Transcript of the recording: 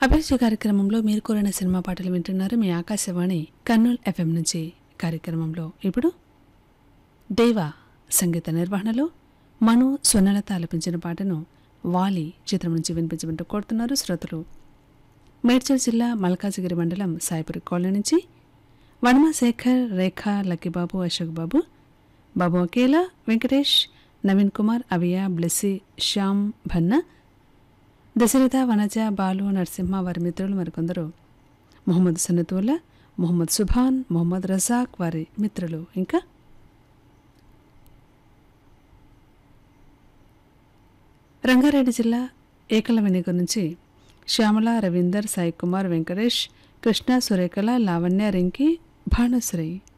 అభిరుచి కార్యక్రమంలో మీరు కోరిన సినిమా పాటలు వింటున్నారు మీ ఆకాశవాణి కర్నూల్ ఎఫ్ఎం నుంచి కార్యక్రమంలో ఇప్పుడు దేవా సంగీత నిర్వహణలో మను స్వర్ణలత ఆలపించిన పాటను వాలి చిత్రం నుంచి వినిపించమంటూ కోరుతున్నారు శ్రోతలు మేడ్చల్ జిల్లా మల్కాజిగిరి మండలం సాయిపురి కాలనీ నుంచి వనమ శేఖర్ రేఖ లక్కీబాబు అశోక్ బాబు బాబు అకేలా వెంకటేష్ నవీన్ కుమార్ అవియ బ్లెస్సి శ్యామ్ భన్న దశరథ వనజ బాలు నరసింహ వారి మిత్రులు మరికొందరు మొహమ్మద్ సన్నతుల్లా మొహమ్మద్ సుభాన్ మొహమ్మద్ రజాక్ వారి మిత్రులు ఇంకా రంగారెడ్డి జిల్లా ఏకలవెనిగ నుంచి శ్యామల రవీందర్ సాయి కుమార్ వెంకటేష్ కృష్ణ సురేఖల లావణ్య రింకి భానుశ్రీ